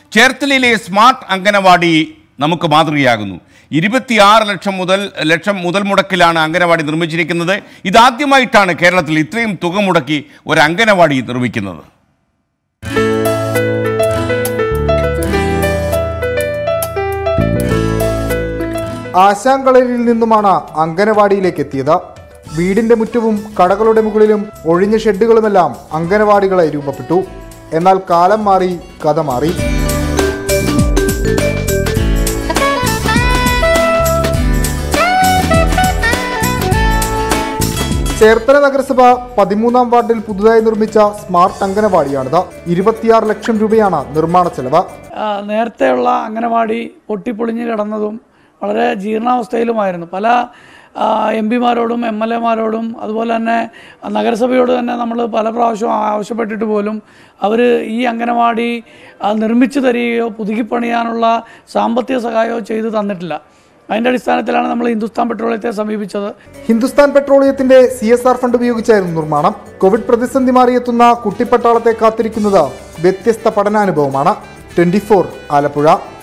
ചേർത്തലയിലെ smart anganwadi നമുക്ക് മാതൃകയാകുന്നു ഇരുപത്തിയാറ് ലക്ഷം മുതൽ ലക്ഷം മുതൽ മുടക്കിലാണ് അംഗനവാടി നിർമ്മിച്ചിരിക്കുന്നത് ഇതാദ്യമായിട്ടാണ് കേരളത്തിൽ ഇത്രയും തുക മുടക്കി ഒരു അംഗനവാടി നിർമ്മിക്കുന്നത് ആശാങ്കളരിൽ നിന്നുമാണ് അംഗനവാടിയിലേക്ക് എത്തിയത് വീടിന്റെ മുറ്റവും കടകളുടെ മുകളിലും ഒഴിഞ്ഞ ഷെഡുകളുമെല്ലാം അംഗനവാടികളായി രൂപപ്പെട്ടു എന്നാൽ കാലം മാറി കഥ മാറി ചേർത്തല നഗരസഭ പതിമൂന്നാം വാർഡിൽ പുതുതായി നിർമ്മിച്ച സ്മാർട്ട് അംഗനവാടിയാണിത് ഇരുപത്തിയാറ് ലക്ഷം രൂപയാണ് നിർമ്മാണ ചെലവ് ആ, നേരത്തെയുള്ള അംഗനവാടി പൊട്ടിപ്പൊളിഞ്ഞ് കിടന്നതും വളരെ ജീർണാവസ്ഥയിലുമായിരുന്നു പല എം പിമാരോടും എം എൽ എമാരോടും അതുപോലെ തന്നെ നഗരസഭയോട് തന്നെ നമ്മൾ പല പ്രാവശ്യം ആവശ്യപ്പെട്ടിട്ട് പോലും അവർ ഈ അംഗനവാടി ആ, നിർമ്മിച്ചു തരികയോ പുതുക്കിപ്പണിയാനുള്ള സാമ്പത്തിക സഹായമോ ചെയ്തു തന്നിട്ടില്ല അതിൻ്റെ അടിസ്ഥാനത്തിലാണ് നമ്മൾ ഹിന്ദുസ്ഥാൻ പെട്രോളിയത്തെ സമീപിച്ചത് ഹിന്ദുസ്ഥാൻ പെട്രോളിയത്തിന്റെ സി എസ് ആർ ഫണ്ട് ഉപയോഗിച്ചായിരുന്നു നിർമ്മാണം കോവിഡ് പ്രതിസന്ധി മാറിയെത്തുന്ന കുട്ടിപ്പട്ടാളത്തെ കാത്തിരിക്കുന്നത് വ്യത്യസ്ത പഠനാനുഭവമാണ് ട്വന്റി ആലപ്പുഴ